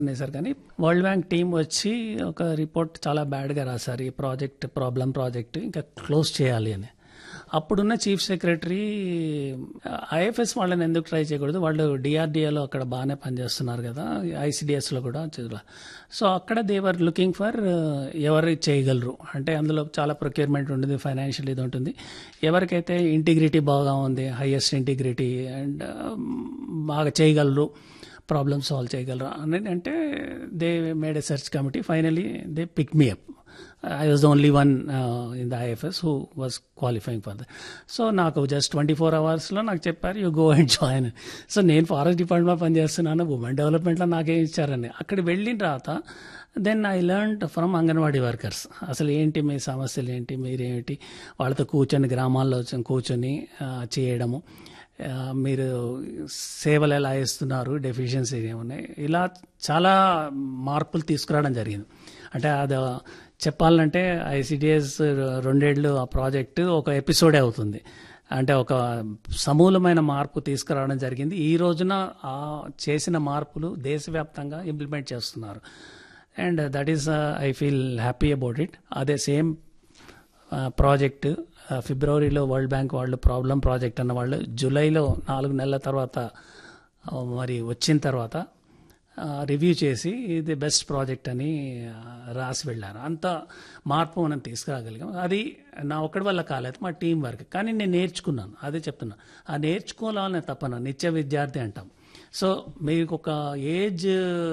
sir కానీ world bank team వచ్చి ఒక రిపోర్ట్ చాలా బ్యాడ్గా రాశారు ఈ ప్రాజెక్ట్ ప్రాబ్లం ప్రాజెక్ట్ ఇంకా క్లోజ్ చేయాలి అని అప్పుడున్న చీఫ్ సెక్రటరీ ఐఎఫ్ఎస్ వాళ్ళని ఎందుకు ట్రై చేయకూడదు వాళ్ళు డిఆర్డిఏలో అక్కడ బాగానే పనిచేస్తున్నారు కదా ఐసిడిఎస్లో కూడా చదువు సో అక్కడ దేవర్ లుకింగ్ ఫర్ ఎవరు చేయగలరు అంటే అందులో చాలా ప్రొక్యూర్మెంట్ ఉంటుంది ఫైనాన్షియల్ ఇది ఉంటుంది ఎవరికైతే ఇంటిగ్రిటీ బాగా ఉంది హైయెస్ట్ ఇంటిగ్రిటీ అండ్ బాగా చేయగలరు ప్రాబ్లమ్ సాల్వ్ చేయగలరు అని అంటే they made a search committee finally they pick me up I was the only one in the IFS who was qualifying for the so నాకు జస్ట్ ట్వంటీ ఫోర్ అవర్స్లో నాకు చెప్పారు you go and join so నేను forest డిపార్ట్మెంట్లో పనిచేస్తున్నాను women డెవలప్మెంట్లో నాకేం ఇచ్చారని అక్కడ వెళ్ళిన తర్వాత then I learn from anganwadi workers అసలు ఏంటి మీ సమస్యలు ఏంటి మీరేంటి వాళ్ళతో కూర్చొని గ్రామాల్లో కూర్చొని చేయడము మీరు సేవలు ఎలా ఇస్తున్నారు డెఫిషియన్సీ ఏమున్నాయి ఇలా చాలా మార్పులు తీసుకురావడం జరిగింది అంటే అది చెప్పాలంటే ఐసిడిఎస్ రెండేళ్ళు ఆ ప్రాజెక్టు ఒక ఎపిసోడే అవుతుంది అంటే ఒక సమూలమైన మార్పు తీసుకురావడం జరిగింది ఈ రోజున ఆ చేసిన మార్పులు దేశవ్యాప్తంగా ఇంప్లిమెంట్ చేస్తున్నారు and that is I feel happy about it అదే సేమ్ ప్రాజెక్ట్ ఫిబ్రవరిలో వరల్డ్ బ్యాంక్ వాళ్ళు ప్రాబ్లం ప్రాజెక్ట్ అన్న వాళ్ళు జూలైలో నాలుగు నెలల తర్వాత మరి వచ్చిన తర్వాత రివ్యూ చేసి ఇది బెస్ట్ ప్రాజెక్ట్ అని రాసి వెళ్ళారు అంత మార్పు మనం తీసుకురాగలిగాం అది నా ఒక్కడి వల్ల కాలేదు మా టీం వర్క్ కానీ నేను నేర్చుకున్నాను అదే చెప్తున్నా ఆ నేర్చుకోవాలనే తప్పన నిత్య విద్యార్థి అంటాం సో మీకు ఒక age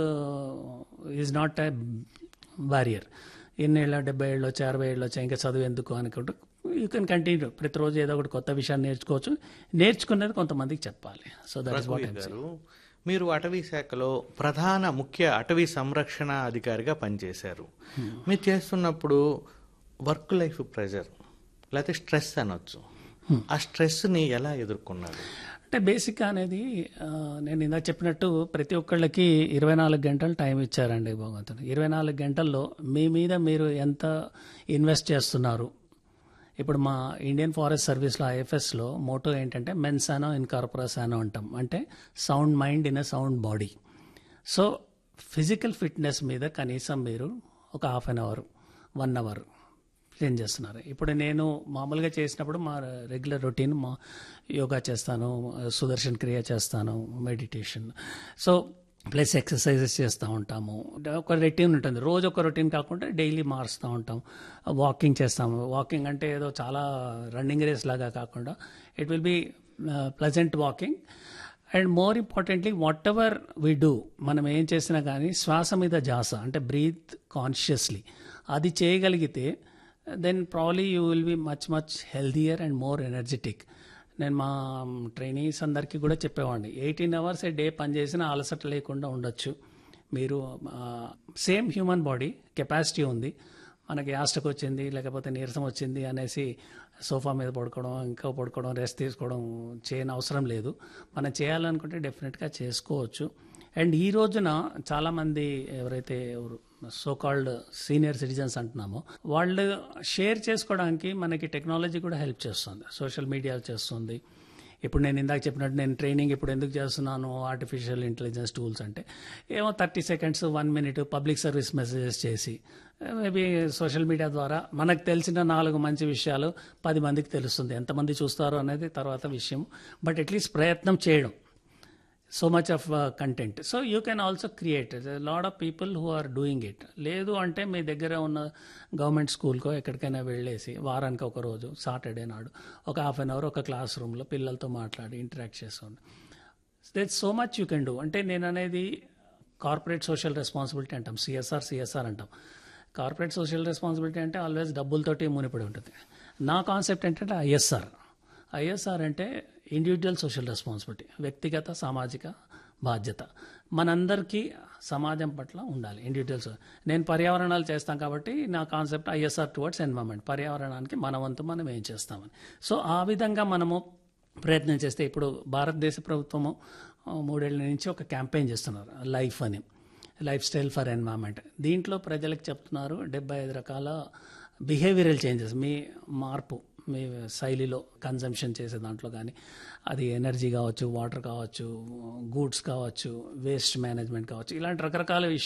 is not a barrier ఎన్నేళ్ళ డెబ్బై ఏళ్ళు వచ్చి అరవై ఏళ్ళు వచ్చి ఇంకా చదువు ఎందుకు అనుకుంటూ యూ కెన్ కంటిన్యూ ప్రతిరోజు ఏదో ఒకటి కొత్త విషయాన్ని నేర్చుకోవచ్చు నేర్చుకునేది కొంతమందికి చెప్పాలి సో దట్ ఇస్ వాట్ గారు మీరు అటవీ శాఖలో ప్రధాన ముఖ్య అటవీ సంరక్షణ అధికారిగా పనిచేశారు మీరు చేస్తున్నప్పుడు వర్క్ లైఫ్ ప్రెజర్ లేకపోతే స్ట్రెస్ అనొచ్చు ఆ స్ట్రెస్ని ఎలా ఎదుర్కొన్నారు అంటే బేసిక్గా అనేది నేను ఇందాక చెప్పినట్టు ప్రతి ఒక్కళ్ళకి ఇరవై నాలుగు గంటలు టైం ఇచ్చారండి భగవంతుడు ఇరవై నాలుగు గంటల్లో మీ మీద మీరు ఎంత ఇన్వెస్ట్ చేస్తున్నారు ఇప్పుడు మా ఇండియన్ ఫారెస్ట్ సర్వీస్లో ఐఎఫ్ఎస్లో మోటో ఏంటంటే మెన్సానో ఇన్కార్పొరసానో అంటాం అంటే sound mind in a sound body so physical fitness మీద కనీసం మీరు ఒక half an hour one hour spend చేస్తున్నారు ఇప్పుడు నేను మామూలుగా చేసినప్పుడు మా రెగ్యులర్ రొటీన్ మా యోగా చేస్తాను సుదర్శన్ క్రియ చేస్తాను మెడిటేషన్ సో ప్లస్ ఎక్సర్సైజెస్ చేస్తూ ఉంటాము ఒక రొటీన్ ఉంటుంది రోజు ఒక రొటీన్ కాకుండా డైలీ మారుస్తూ ఉంటాం వాకింగ్ చేస్తాము వాకింగ్ అంటే ఏదో చాలా రన్నింగ్ రేస్ లాగా కాకుండా it will be pleasant walking and more importantly whatever we do మనం ఏం చేసినా కానీ శ్వాస మీద జాస అంటే బ్రీత్ కాన్షియస్లీ అది చేయగలిగితే then probably you will be much much healthier and more energetic నేను మా ట్రైనీస్ అందరికీ కూడా చెప్పేవాడిని ఎయిటీన్ అవర్స్ ఏ డే పనిచేసిన అలసట లేకుండా ఉండొచ్చు మీరు సేమ్ హ్యూమన్ బాడీ కెపాసిటీ ఉంది మనకి యాస్టక్ వచ్చింది లేకపోతే నీరసం వచ్చింది అనేసి సోఫా మీద పడుకోవడం ఇంకా పడుకోవడం రెస్ట్ తీసుకోవడం చేయని అవసరం లేదు మనం చేయాలనుకుంటే డెఫినెట్గా చేసుకోవచ్చు అండ్ ఈ రోజున చాలామంది ఎవరైతే సో కాల్డ్ సీనియర్ సిటిజన్స్ అంటున్నామో వాళ్ళు షేర్ చేసుకోవడానికి మనకి టెక్నాలజీ కూడా హెల్ప్ చేస్తుంది సోషల్ మీడియా చేస్తుంది ఇప్పుడు నేను ఇందాక చెప్పినట్టు నేను ట్రైనింగ్ ఇప్పుడు ఎందుకు చేస్తున్నాను ఆర్టిఫిషియల్ ఇంటెలిజెన్స్ టూల్స్ అంటే ఏమో thirty seconds one minute public service messages చేసి మేబీ సోషల్ మీడియా ద్వారా మనకు తెలిసిన నాలుగు మంచి విషయాలు పది మందికి తెలుస్తుంది ఎంతమంది చూస్తారు అనేది తర్వాత విషయం బట్ అట్లీస్ట్ ప్రయత్నం చేయడం so much of content so you can also create lot of people who are doing it లేదు అంటే మీ దగ్గర ఉన్న గవర్నమెంట్ స్కూల్కో ఎక్కడికైనా వెళ్ళేసి వారానికి ఒక రోజు సాటర్డే నాడు ఒక హాఫ్ అన్ అవర్ ఒక క్లాస్ రూమ్లో పిల్లలతో మాట్లాడి ఇంటరాక్ట్ చేస్తుంది that so much you can do అంటే నేను అనేది కార్పొరేట్ సోషల్ రెస్పాన్సిబిలిటీ అంటాం సిఎస్ఆర్ సిఎస్ఆర్ అంటాం కార్పొరేట్ సోషల్ రెస్పాన్సిబిలిటీ అంటే ఆల్వేస్ డబ్బులతోటి మునిపడి ఉంటుంది నా కాన్సెప్ట్ ఏంటంటే ఐఎస్ఆర్ ఐఎస్ఆర్ అంటే ఇండివిజువల్ సోషల్ రెస్పాన్సిబిలిటీ వ్యక్తిగత సామాజిక బాధ్యత మనందరికీ సమాజం పట్ల ఉండాలి ఇండివిజువల్స్ నేను పర్యావరణాలు చేస్తాం కాబట్టి నా కాన్సెప్ట్ ఐఎస్ఆర్ టువర్డ్స్ ఎన్వైరన్మెంట్ పర్యావరణానికి మన వంతు మనం ఏం చేస్తామని సో ఆ విధంగా మనము ప్రయత్నం చేస్తే ఇప్పుడు భారతదేశ ప్రభుత్వము మూడేళ్ల నుంచి ఒక క్యాంపెయిన్ చేస్తున్నారు లైఫ్ అని లైఫ్ స్టైల్ ఫర్ ఎన్వైరన్మెంట్ దీంట్లో ప్రజలకు చెప్తున్నారు డెబ్బై ఐదు రకాల బిహేవియరల్ చేంజెస్ మీ మార్పు మీ శైలిలో కన్జంప్షన్ చేసే దాంట్లో కానీ అది ఎనర్జీ కావచ్చు వాటర్ కావచ్చు గూడ్స్ కావచ్చు వేస్ట్ మేనేజ్మెంట్ కావచ్చు ఇలాంటి రకరకాల విషయాలు